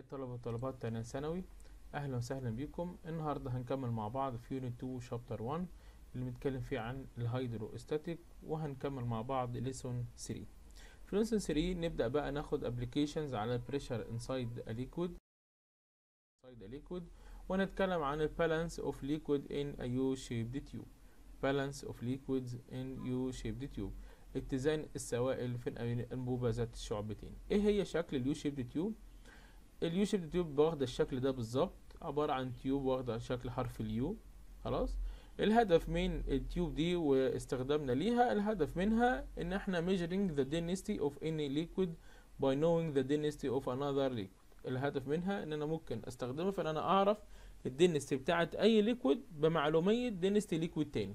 الطلبة وطالبات تانية ثانوي أهلا وسهلا بيكم النهاردة هنكمل مع بعض في يونت 2 شابتر 1 اللي بنتكلم فيه عن الهيدروستاتيك وهنكمل مع بعض ليسون 3 في ليسون 3 نبدأ بقى ناخد ابلكيشنز على البريشر انسايد a liquid inside a liquid ونتكلم عن البالانس اوف liquid in a U-shaped tube balance of liquids in U-shaped tube اتزان السوائل في الأنبوبة ذات الشعبتين ايه هي شكل اليو شيبد تيوب اليو شيبد تيوب واخده الشكل ده بالظبط عبارة عن تيوب واخده شكل حرف اليو خلاص الهدف من التيوب دي واستخدامنا ليها الهدف منها ان احنا measuring the density of any liquid by knowing the density of another liquid الهدف منها ان انا ممكن استخدمها في ان انا اعرف الدنستي بتاعت اي ليكويد بمعلومية دنستي ليكويد تاني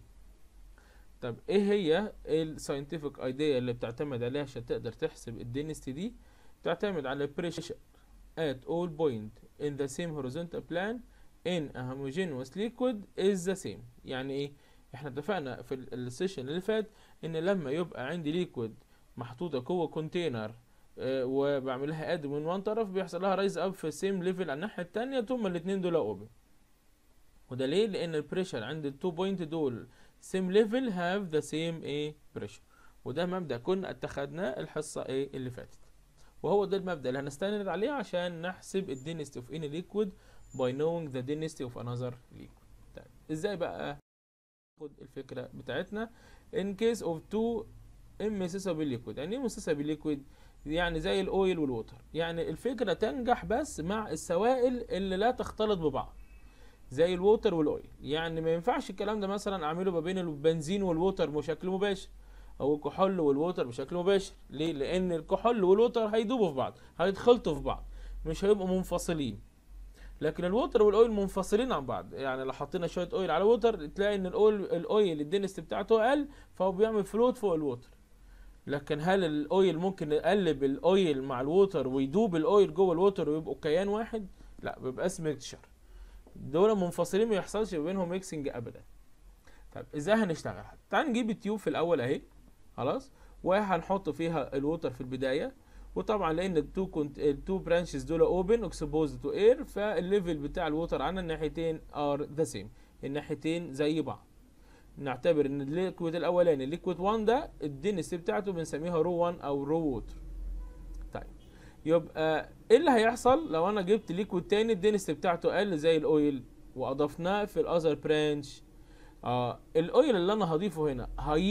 طب ايه هي الساينتفك ايديا اللي بتعتمد عليها عشان تقدر تحسب الدنستي دي بتعتمد على pressure at all point in the same horizontal plane in a homogeneous liquid is the same يعني ايه احنا اتفقنا في السيشن اللي فات ان لما يبقى عندي ليكويد محطوطه جوه كونتينر اه وبعمل لها اد من وان طرف بيحصل لها رايز اب في السيم ليفل على الناحيه التانية ثم الاثنين دول اوبن وده ليه لان البريشر عند التو بوينت دول same level have the same ايه pressure وده مبدأ كنا اتخذناه الحصة ايه اللي فاتت وهو ده المبدأ اللي هنستند عليه عشان نحسب الدينستي of any liquid by knowing the density of another liquid طيب ازاي بقى ناخد الفكرة بتاعتنا in case of two immiscible liquid يعني ايه immiscible liquid يعني زي الاويل والووتر يعني الفكرة تنجح بس مع السوائل اللي لا تختلط ببعض زي الووتر والاويل يعني ما ينفعش الكلام ده مثلا اعمله ما بين البنزين والووتر بشكل مباشر او الكحول والووتر بشكل مباشر ليه لان الكحول والووتر هيدوبوا في بعض هيتخلطوا في بعض مش هيبقوا منفصلين لكن الووتر والاويل منفصلين عن بعض يعني لو حطينا شويه اويل على ووتر تلاقي ان الاويل الاويل الدنست بتاعته اقل فهو بيعمل فلوت فوق الووتر لكن هل الاويل ممكن نقلب الاويل مع الووتر ويدوب الاويل جوه الووتر ويبقوا كيان واحد لا بيبقى اسمه ميكشر دول منفصلين ما يحصلش ما بينهم ميكسنج ابدا طب ازاي هنشتغل تعال نجيب التيوب في الاول اهي خلاص وهنحط فيها الووتر في البدايه وطبعا لان التو كنت التو برانشز دول اوبن اكسبوزد تو اير فالليفل بتاع الووتر عن الناحيتين ار ذا سيم الناحيتين زي بعض نعتبر ان الليكويد الاولاني الليكويد 1 ده الدنسي بتاعته بنسميها رو 1 او رو ووتر طيب يبقى ايه اللي هيحصل لو انا جبت ليكويد تاني الدنسيتي بتاعته اقل زي الاويل واضفناه في الاذر برانش اه الاويل اللي انا هضيفه هنا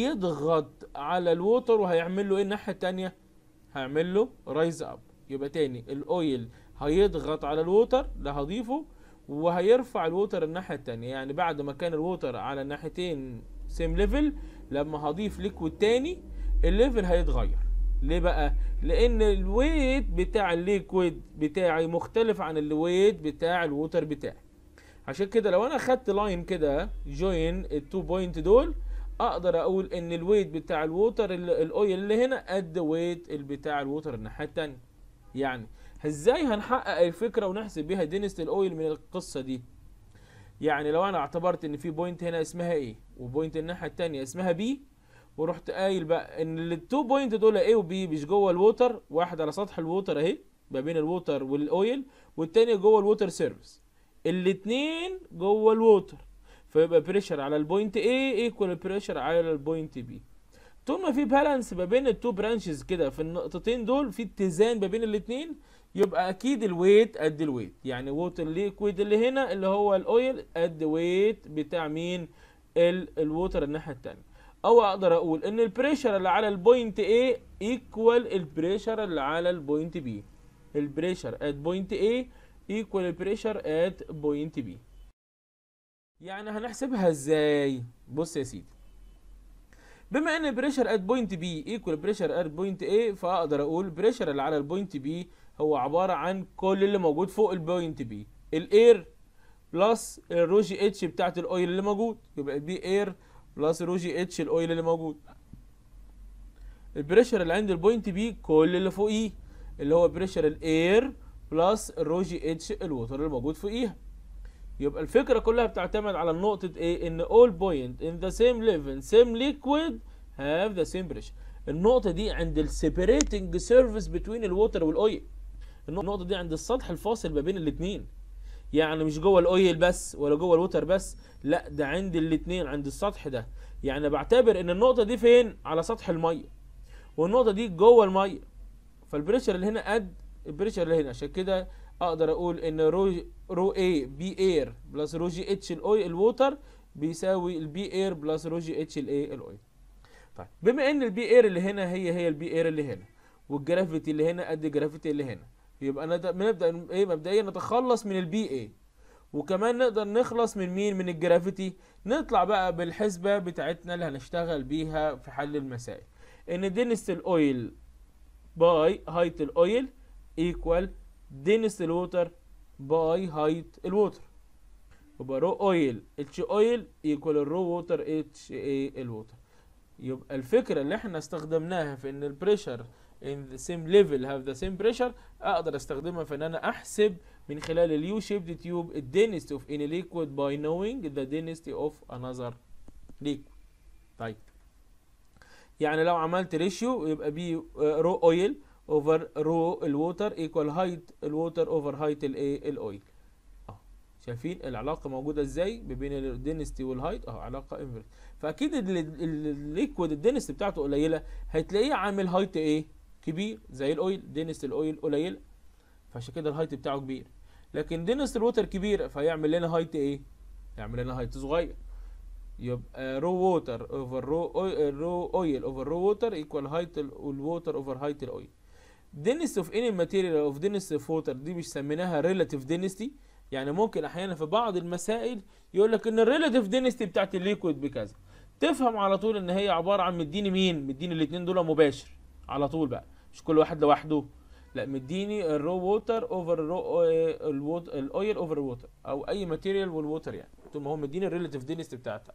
هيضغط على الووتر وهيعمل له ايه الناحيه التانية هيعمل له رايز اب يبقى تاني الاويل هيضغط على الووتر اللي هضيفه وهيرفع الووتر الناحيه التانية يعني بعد ما كان الووتر على الناحيتين سيم ليفل لما هضيف ليكويد تاني الليفل هيتغير ليه بقى لان الويت بتاع الليكويد بتاعي مختلف عن الويت بتاع الووتر بتاعي عشان كده لو انا خدت لاين كده جوين التو بوينت دول اقدر اقول ان الويت بتاع الووتر الاويل اللي هنا قد ويت بتاع الووتر الناحيه التانية يعني ازاي هنحقق الفكره ونحسب بيها دينست الاويل من القصه دي يعني لو انا اعتبرت ان في بوينت هنا اسمها ايه وبوينت الناحيه التانية اسمها بي ورحت قايل بقى ان التو بوينت دول A وبي مش جوه الووتر واحد على سطح الووتر اهي ما بين الووتر والاويل والتاني جوه الووتر سيرفيس الاتنين جوه الووتر فيبقى بريشر على البوينت A ايكوال بريشر على البوينت B طول ما في بالانس ما بين التو برانشز كده في النقطتين دول في اتزان ما بين الاتنين يبقى اكيد الويت قد الويت يعني ووتر ليكويد اللي هنا اللي هو الاويل قد ويت بتاع مين الووتر الناحيه التانيه او اقدر اقول ان البريشر اللي على البوينت A ايكوال البريشر اللي على البوينت B البريشر ات بوينت A ايكوال البريشر ات بوينت B يعني هنحسبها ازاي بص يا سيدي بما ان البريشر ات بوينت B ايكوال بريشر ات بوينت A فاقدر اقول البريشر اللي على البوينت B هو عبارة عن كل اللي موجود فوق البوينت B الاير بلس الروجي اتش بتاعت الاويل اللي موجود يبقى دي اير بلس رو جي اتش الاويل اللي موجود البريشر اللي عند البوينت بي كل اللي فوقيه اللي هو بريشر الاير بلس الرو جي اتش الوتر اللي موجود فوقيها يبقى الفكره كلها بتعتمد على نقطه ايه ان all point in the same level same liquid have the same pressure النقطه دي عند السيبريتنج سيرفيس بتوين الووتر والاويل النقطه دي عند السطح الفاصل ما بين الاثنين يعني مش جوه الاويل بس ولا جوه الوتر بس لا ده عند الاثنين عند السطح ده يعني بعتبر ان النقطه دي فين على سطح الميه والنقطه دي جوه الميه فالبريشر اللي هنا قد البريشر اللي هنا عشان كده اقدر اقول ان رو رو اي بي اير بلس رو جي اتش الاويل الووتر بيساوي البي اير بلس رو جي اتش الايه الاويل طيب بما ان البي اير اللي هنا هي هي البي اير اللي هنا والجرافيتي اللي هنا قد الجرافيتي اللي هنا يبقى نبدا بنبدا ايه مبدئيا نتخلص من البي اي وكمان نقدر نخلص من مين من الجرافيتي نطلع بقى بالحسبه بتاعتنا اللي هنشتغل بيها في حل المسائل ان دينست الاويل باي هايت الاويل ايكوال دينست الووتر باي هايت الووتر يبقى رو اويل اتش اويل ايكوال الرو ووتر اتش اي الووتر يبقى الفكره اللي احنا استخدمناها في ان البريشر in the same level have the same pressure اقدر استخدمها في ان انا احسب من خلال اليو shaped tube الدينستي of any liquid by knowing the density of another liquid طيب يعني لو عملت ريشيو يبقى بي رو اويل اوفر رو الووتر ايكوال هايت الووتر اوفر هايت الايه الاويل اه شايفين العلاقه موجوده ازاي ما بين الدنستي والهايت اه علاقه انفرس فاكيد الليكويد الدنستي بتاعته قليله هتلاقيه عامل هايت ايه كبير زي الاويل دنست الاويل قليل فعشان كده الهايت بتاعه كبير لكن دنست الووتر كبير فيعمل لنا هايت ايه يعمل لنا هايت صغير يبقى رو ووتر اوفر رو رو اويل اوفر رو ووتر ايكوال هايت الووتر اوفر هايت الاويل density of any material of density of water دي مش سميناها relative density يعني ممكن احيانا في بعض المسائل يقول لك ان الريلاتيف density بتاعت الليكويد بكذا تفهم على طول ان هي عباره عن مديني مين مديني الاثنين دول مباشر على طول بقى مش كل واحد لوحده لا مديني الرو ووتر اوفر الرو الاويل اوفر الووتر او اي ماتيريال والووتر يعني طول ما هو مديني الريلاتيف دينستي بتاعتها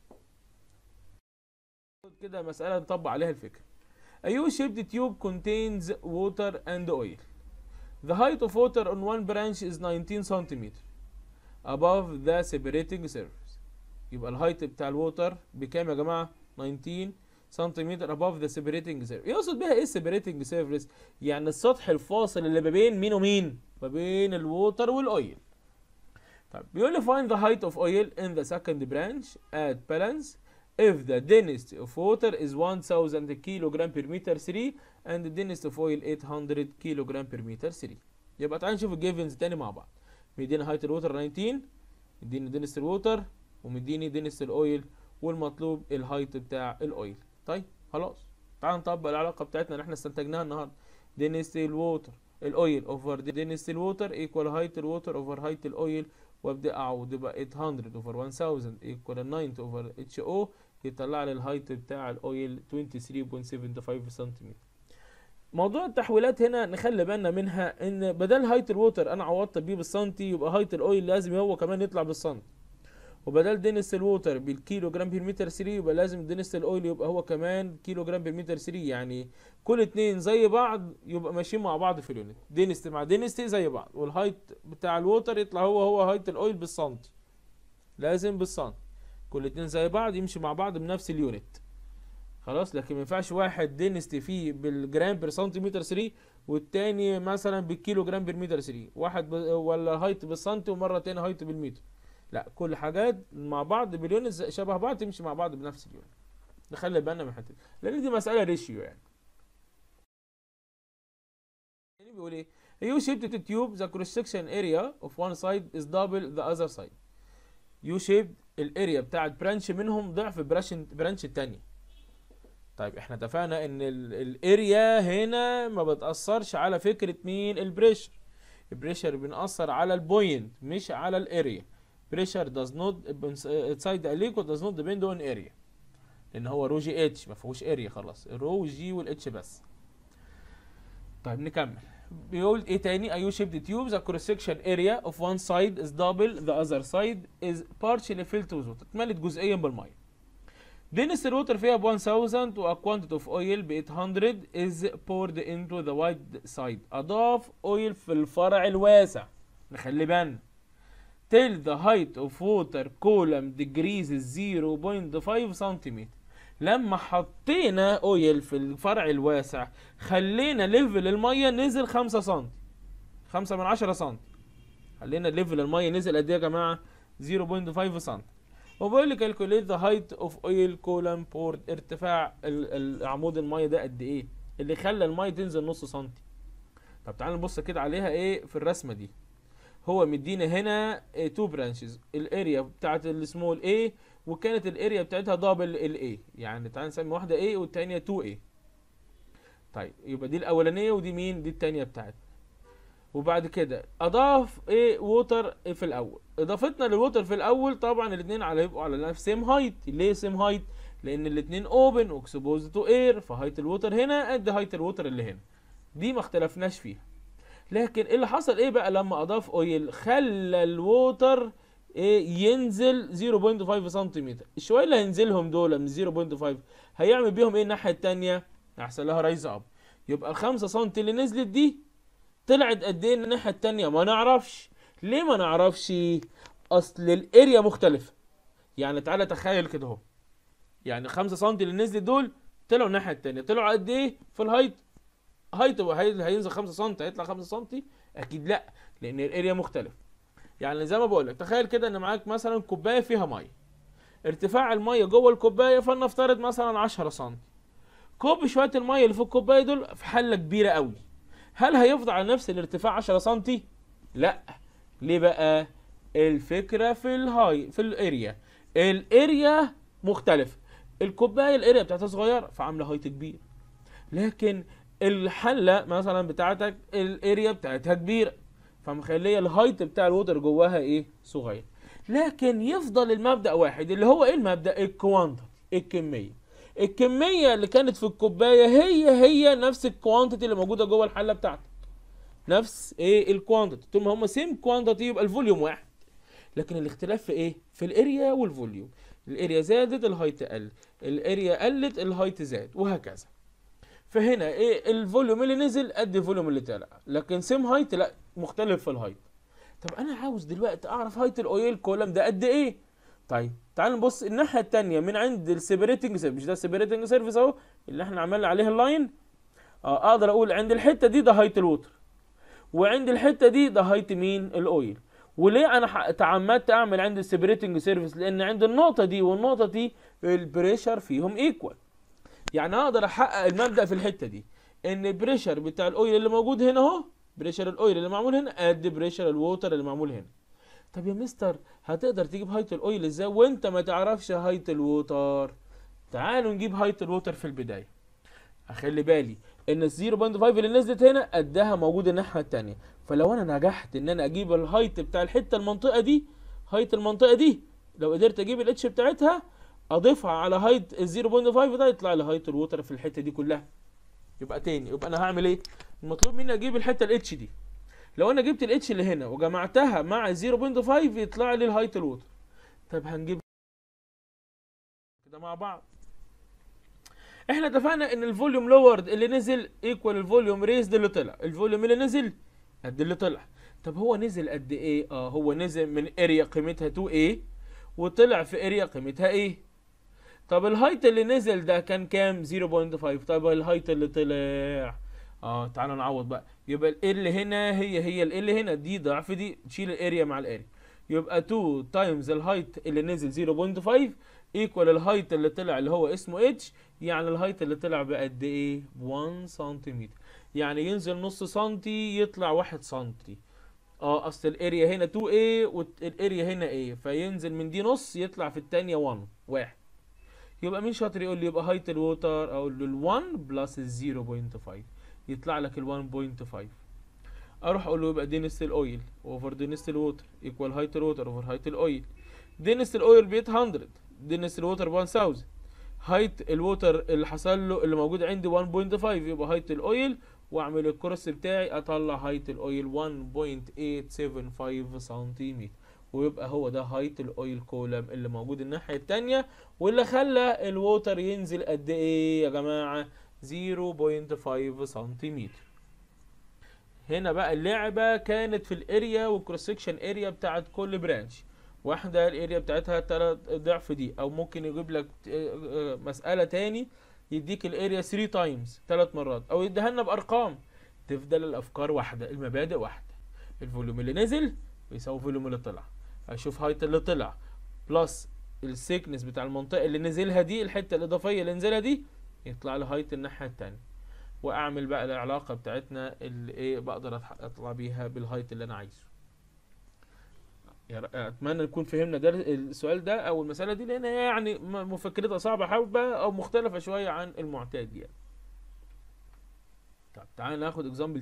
كده مساله نطبق عليها الفكره A U-shaped tube contains water and oil. The height of water on one branch is 19 cm above the separating surface. يبقى الهايت بتاع الووتر بكام يا جماعة؟ 19 سنتيمتر above the separating surface. يقصد بيها ايه separating surface؟ يعني السطح الفاصل اللي ما بين مين ومين؟ ما بين الووتر والاويل. طيب بيقول لي find the height of oil in the second branch at balance if the density of water is 1000 kilogram per meter 3 and the density of oil 800 kilogram per meter 3 يبقى تعالى نشوف الجيفنز تاني مع بعض مدينا هايت الووتر 19 مديني دنس الووتر ومديني دنس الاويل والمطلوب الهايت بتاع الاويل طيب خلاص تعال نطبق العلاقه بتاعتنا اللي احنا استنتجناها النهارده دنس الووتر الاويل اوفر دنس الووتر ايكوال هايت الووتر اوفر هايت الاويل وابدا اعوض يبقى 800 اوفر 1000 ايكوال 9 اوفر اتش او يطلع لي الهايت بتاع الاويل 23.75 سنتيمتر موضوع التحويلات هنا نخلي بالنا منها ان بدل هايت الووتر انا عوضت بيه بالسنتي يبقى هايت الاويل لازم هو كمان يطلع بالسنتي وبدل دنس الووتر بالكيلو جرام بير متر 3 يبقى لازم دنس الاويل يبقى هو كمان كيلو جرام بير متر 3 يعني كل اتنين زي بعض يبقى ماشيين مع بعض في اليونت دنست مع دنست زي بعض والهايت بتاع الووتر يطلع هو هو هايت الاويل بالسنتي لازم بالسنتي كل اتنين زي بعض يمشي مع بعض بنفس اليونت خلاص لكن ما ينفعش واحد دينستي فيه بالجرام بير سنتيمتر 3 والتاني مثلا بالكيلو جرام بير متر 3 واحد ب... ولا هايت بالسنتي ومره تاني هايت بالمتر لا كل حاجات مع بعض باليونت شبه بعض تمشي مع بعض بنفس اليونت نخلي بالنا من الحته لان دي مساله ريشيو يعني يعني بيقول ايه يو شيبت تيوب ذا كروس سكشن اريا اوف وان سايد از دبل ذا اذر سايد يو شيبد الاريا بتاعت برانش منهم ضعف برانش برانش التانية طيب احنا اتفقنا ان الاريا هنا ما بتاثرش على فكره مين البريشر البريشر بنأثر على البوينت مش على الاريا بريشر does not inside the liquid does not depend on area لان هو رو جي اتش ما فيهوش اريا خلاص الرو والجي والاتش بس طيب نكمل بيقول ايه تاني a U-shaped tube the cross section area of one side is double the other side is partially filled with water اتملت جزئيا بالميه دنس الوتر فيها ب 1000 و a quantity of oil ب 800 is poured into the wide side اضاف اويل في الفرع الواسع نخلي بالنا till the height of water column decreases 0.5 سنتيمتر لما حطينا اويل في الفرع الواسع خلينا ليفل الميه نزل 5 سم خمسة من عشرة سم خلينا ليفل المية نزل قد ايه يا جماعة 0.5 سم وبيقول لي كالكوليت ذا هايت اوف اويل كولم بورد ارتفاع ال- ال- عمود المية ده قد ايه اللي خلى المية تنزل نص سنتي طب تعالى نبص كده عليها ايه في الرسمة دي هو مدينا هنا تو برانشز الاريا بتاعت السمول A وكانت الاريا بتاعتها دبل ال A يعني تعالى نسمي واحدة A والتانية 2A طيب يبقى دي الاولانية ودي مين دي التانية بتاعتنا وبعد كده اضاف ايه ووتر في الاول اضافتنا للووتر في الاول طبعا الاثنين على يبقوا على نفس سيم هايت ليه سيم هايت لان الاثنين اوبن واكسبوزد تو اير فهايت الووتر هنا قد هايت الووتر اللي هنا دي ما اختلفناش فيها لكن اللي حصل ايه بقى لما اضاف اويل خلى الووتر ايه ينزل 0.5 سنتيمتر الشويه اللي هينزلهم دول من 0.5 هيعمل بيهم ايه الناحيه التانية هيحصل لها رايز اب يبقى ال 5 سم اللي نزلت دي طلعت قد ايه الناحيه التانية ما نعرفش ليه ما نعرفش اصل الاريا مختلفه يعني تعالى تخيل كده اهو يعني 5 سم اللي نزلت دول طلعوا الناحيه التانية طلعوا قد ايه في الهايت هايت هو هي- هينزل 5 سم هيطلع 5 سم اكيد لا لان الاريا مختلف يعني زي ما بقول لك تخيل كده ان معاك مثلا كوبايه فيها ميه ارتفاع الميه جوه الكوبايه فلنفترض مثلا 10 سم كوب شويه الميه اللي في الكوبايه دول في حله كبيره قوي هل هيفضل على نفس الارتفاع 10 سم لا ليه بقى الفكره في الهاي في الاريا الاريا مختلفه الكوبايه الاريا بتاعتها صغيره فعامله هايت كبير لكن الحله مثلا بتاعتك الاريا بتاعتها كبيره فمخليه الهايت بتاع الوتر جواها ايه صغير لكن يفضل المبدا واحد اللي هو ايه المبدا الكوانتيتي الكميه الكميه اللي كانت في الكوبايه هي هي نفس الكوانتيتي اللي موجوده جوه الحله بتاعتك نفس ايه الكوانتيتي طول ما هم سيم كوانتيتي يبقى الفوليوم واحد لكن الاختلاف في ايه في الاريا والفوليوم الاريا زادت الهايت قل الاريا قلت الهايت زاد وهكذا فهنا ايه الفوليوم اللي نزل قد الفوليوم اللي طلع لكن سيم هايت لا مختلف في الهايت طب انا عاوز دلوقتي اعرف هايت الاويل كولم ده قد ايه طيب تعال نبص الناحيه التانية من عند السيبريتنج سيرفيس مش ده السيبريتنج سيرفيس اهو اللي احنا عملنا عليه اللاين اه اقدر اقول عند الحته دي ده هايت الوتر وعند الحته دي ده هايت مين الاويل وليه انا ح- تعمدت اعمل عند السيبريتنج سيرفيس لان عند النقطه دي والنقطه دي البريشر فيهم ايكوال يعني اقدر احقق المبدا في الحته دي ان البريشر بتاع الاويل اللي موجود هنا اهو بريشر الاويل اللي معمول هنا قد بريشر الووتر اللي معمول هنا طب يا مستر هتقدر تجيب هايت الاويل ازاي وانت ما تعرفش هايت الووتر تعالوا نجيب هايت الووتر في البدايه اخلي بالي ان ال 0.5 اللي نزلت هنا قدها موجود الناحيه التانية فلو انا نجحت ان انا اجيب الهايت بتاع الحته المنطقه دي هايت المنطقه دي لو قدرت اجيب الاتش بتاعتها اضيفها على هايت ال 0.5 ده يطلع لي هايت الووتر في الحته دي كلها يبقى تاني يبقى انا هعمل ايه المطلوب مني اجيب الحته الاتش دي لو انا جبت الاتش اللي هنا وجمعتها مع ال 0.5 يطلع لي الهايت الووتر طب هنجيب كده مع بعض احنا اتفقنا ان الفوليوم لورد اللي نزل ايكوال الفوليوم ريزد اللي طلع الفوليوم اللي نزل قد اللي طلع طب هو نزل قد ايه اه هو نزل من اريا قيمتها 2a وطلع في اريا قيمتها ايه طب الهايت اللي نزل ده كان كام 0.5 طب الهايت اللي طلع اه تعالى نعوض بقى يبقى ال اللي هنا هي هي ال اللي هنا دي ضعف دي تشيل الاريا مع الاريا يبقى 2 تايمز الهايت اللي نزل 0.5 ايكوال الهايت اللي طلع اللي هو اسمه اتش يعني الهايت اللي طلع بقد ايه 1 سنتيمتر يعني ينزل نص سنتي يطلع 1 سنتي اه اصل الاريا هنا 2a والاريا هنا a فينزل من دي نص يطلع في التانية 1 واحد يبقى مين شاطر يقول لي يبقى هايت الووتر اقول له ال 1 بلس ال 0.5 يطلع لك ال 1.5 اروح اقول له يبقى دينست الاويل اوفر دينست الووتر ايكوال هايت الووتر اوفر هايت الاويل دينست الاويل ب 800 دينست الووتر ب 1000 هايت الووتر اللي حصل له اللي موجود عندي 1.5 يبقى هايت الاويل واعمل الكورس بتاعي اطلع هايت الاويل 1.875 سنتيمتر ويبقى هو ده هايت الاويل كولم اللي موجود الناحيه التانية واللي خلى الووتر ينزل قد ايه يا جماعه 0.5 سنتيمتر هنا بقى اللعبه كانت في الاريا والكروس سكشن اريا بتاعت كل برانش واحده الاريا بتاعتها تلات ضعف دي او ممكن يجيب لك آه، آه، مساله تاني يديك الاريا 3 تايمز ثلاث مرات او يديها لنا بارقام تفضل الافكار واحده المبادئ واحده الفوليوم اللي نزل بيساوي الفوليوم اللي طلع اشوف هايت اللي طلع بلس السيكنس بتاع المنطقه اللي نزلها دي الحته الاضافيه اللي نزلها دي يطلع لي هايت الناحيه التانية واعمل بقى العلاقه بتاعتنا اللي ايه بقدر أتح- اطلع بيها بالهايت اللي انا عايزه يا ر- اتمنى نكون فهمنا ده السؤال ده او المساله دي لان هي يعني م- مفكرتها صعبه حبه او مختلفه شويه عن المعتاد يعني طب تعالى ناخد اكزامبل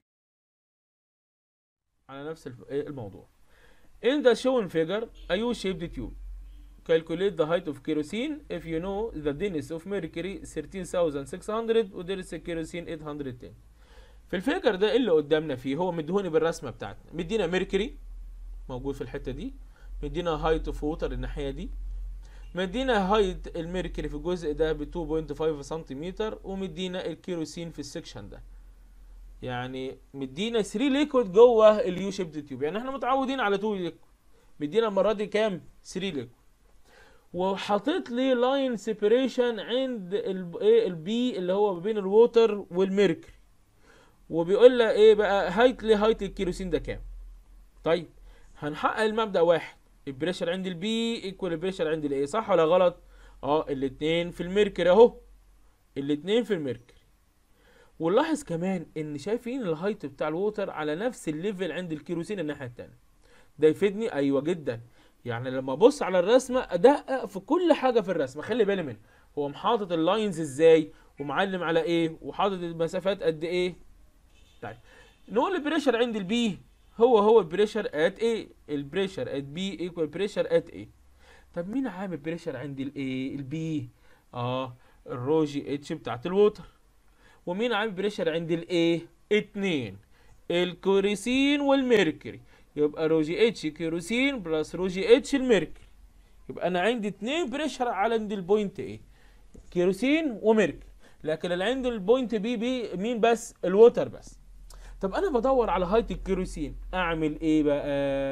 على نفس الف- إيه الموضوع in the shown figure a U-shaped tube calculate the height of kerosene if you know the density of mercury 13600 و density kerosene 810 في الفيجر ده اللي قدامنا فيه هو مديهوني بالرسمه بتاعتنا مدينا ميركوري موجود في الحته دي مدينا هايت اوف ووتر الناحيه دي مدينا هايت الميركوري في الجزء ده ب 2.5 سنتيمتر ومدينا الكيروسين في السكشن ده يعني مدينا 3 ليكويد جوه اليو شيبد تيوب يعني احنا متعودين على 2 ليكويد مدينا المره دي كام 3 ليكويد وحاطط لي لاين سيبريشن عند ال- ايه البي اللي هو ما بين الووتر والميركوري وبيقول لها ايه بقى هايت لي هايت الكيروسين ده كام طيب هنحقق المبدأ واحد البريشر عند البي ايكوال البريشر عند الايه صح ولا غلط اه الاتنين في الميركوري اهو الاتنين في الميركوري ونلاحظ كمان ان شايفين الهايت بتاع الووتر على نفس الليفل عند الكيروسين الناحيه التانيه ده يفيدني ايوه جدا يعني لما ابص على الرسمه ادقق في كل حاجه في الرسمه خلي بالي منها هو محاطط اللاينز ازاي ومعلم على ايه وحاطط المسافات قد ايه طيب نقول البريشر عند البي هو هو البريشر ات ايه البريشر ات بي ايكوال بريشر ات ايه طب مين عامل بريشر عند الايه البي اه الرو جي اتش بتاعت الووتر ومين عامل بريشر عند الايه اتنين الكوريسين والميركوري يبقى رو جي اتش كيروسين بلس رو جي اتش الميركوري يبقى انا عندي اتنين بريشر على عند البوينت ايه كيروسين وميركوري لكن اللي عند البوينت بي بي مين بس الووتر بس طب انا بدور على هايت الكيروسين اعمل ايه بقى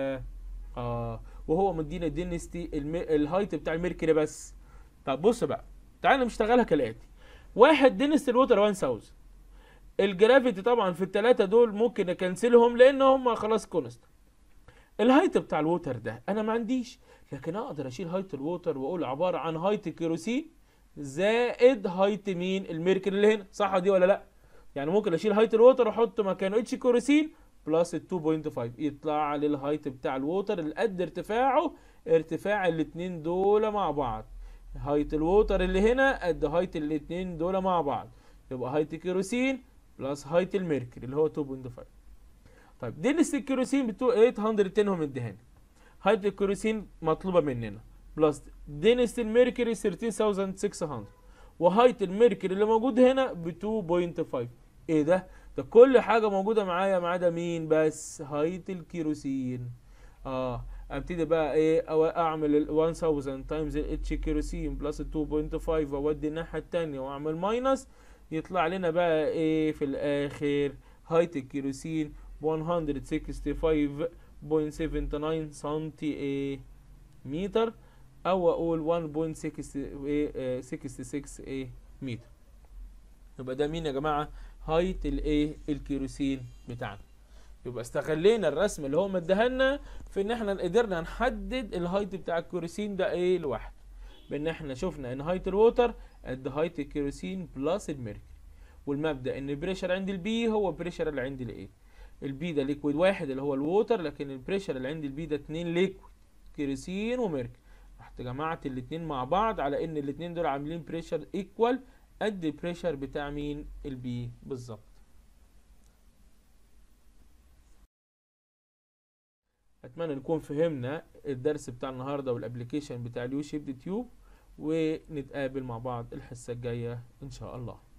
اه وهو مدينا الدينستي الم... الهايت بتاع الميركوري بس طب بص بقى تعالى نشتغلها كالاتي واحد دينستي الووتر 1000 الجرافيتي طبعا في الثلاثه دول ممكن اكنسلهم لان هم خلاص كونست الهايت بتاع الووتر ده انا ما عنديش لكن اقدر اشيل هايت الووتر واقول عباره عن هايت الكيروسين زائد هايت مين الميركوري اللي هنا صح دي ولا لا يعني ممكن اشيل هايت الووتر واحط مكانه اتش كيروسين بلس ال 2.5 يطلع لي الهايت بتاع الووتر اللي قد ارتفاعه ارتفاع الاتنين دول مع بعض هايت الووتر اللي هنا قد هايت الاتنين دول مع بعض يبقى هايت الكيروسين بلس هايت الميركوري اللي هو 2.5 طيب دينس الكيروسين بتوع 810 هم مديهاني هايت الكيروسين مطلوبه مننا بلس دينس الميركوري 13600 وهايت الميركوري اللي موجود هنا ب 2.5 ايه ده ده كل حاجه موجوده معايا ما عدا مين بس هايت الكيروسين اه ابتدي بقى ايه أو اعمل ال 1000 تايمز الاتش كيروسين بلس ال 2.5 واودي الناحيه التانية واعمل ماينس يطلع لنا بقى ايه في الاخر هايت الكيروسين 165.79 سنتي ايه متر او اقول 1.66 ايه 66 ايه متر يبقى ده مين يا جماعه هايت الايه الكيروسين بتاعنا يبقى استغلينا الرسم اللي هو مديهالنا في ان احنا قدرنا نحدد الهايت بتاع الكيروسين ده ايه لوحده بان احنا شفنا ان هايت الووتر قد هايت الكيروسين بلس الميركوري والمبدا ان البريشر عند البي هو البريشر اللي عند الايه البي ده ليكويد واحد اللي هو الووتر لكن البريشر اللي عند البي ده اتنين ليكويد كيروسين وميركوري رحت جمعت الاتنين مع بعض على ان الاتنين دول عاملين بريشر ايكوال قد البريشر بتاع مين البي بالظبط اتمنى نكون فهمنا الدرس بتاع النهارده والابلكيشن بتاع اليو شيب تيوب ونتقابل مع بعض الحصه الجايه ان شاء الله